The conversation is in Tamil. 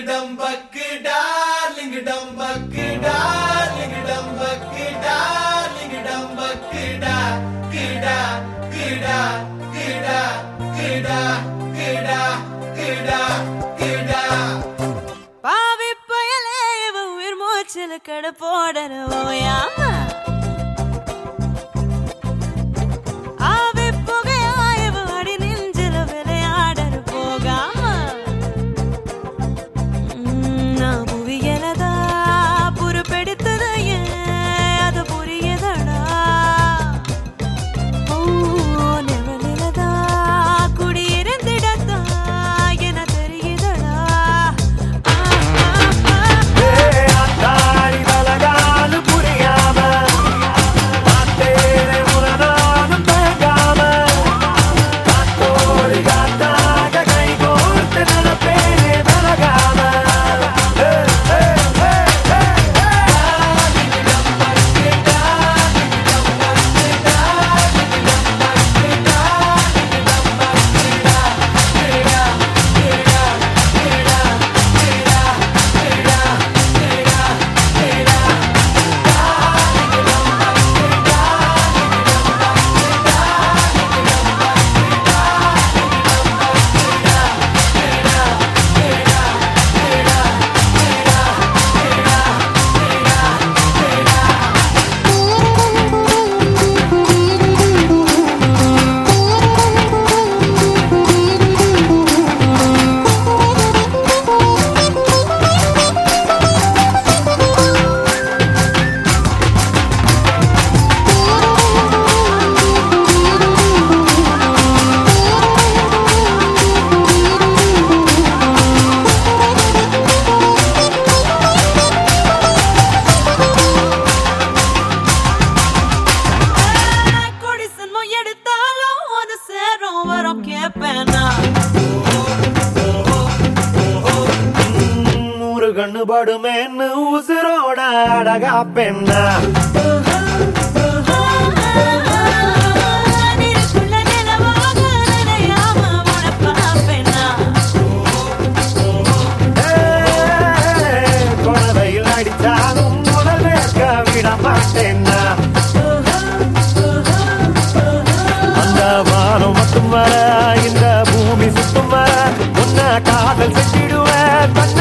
டம்பக்கு டார்லிங் டம்பக்கு டார்லிங் டம்பக்கு டார்லிங் டம்பக்கு டா கிடா கிடா கிடா கிடா கிடா கிடா கிடா பாவி பயலே இவ உயிர் மூச்சில் கடை போடறவோயாம ஆவி புகையா இவ அடி நெஞ்சில விளையாடற போகாம உம், நான் புவியலதா புறப்பெடுத்தது ஏன் அது புரியதடா ஓ நெவலிலதா குடியிருந்திடத்தா என தெரியுதடா ஆ, ஆ, ஆ. அத்தாடி பலகாலு புரியாம அத்தேரை முரணாலும் தேங்காம காத்தோடு காத்தாக கை கோர்த்து நடப்பேனே பலகாம ஏ, ஏ, ஏ, ஏ, ஏ. குடிசன்மோ எடுத்தாலும் அது சேரும் வரும் கேப்பேனா நூறு கண்ணு படுமேன்னு உசுரோட அழகா பெண்ணா நீருக்குள்ள நிலவாக நினையாம உனப்பாப்பேனா குழந்தையில் அடித்தாலும் முதல் வேர்க்க விட மாட்டேன்னா அந்த வானம் மட்டும் வர இந்த பூமி சுத்தும் வர உன்னை காதல் செஞ்சிடுவேன் தன்னை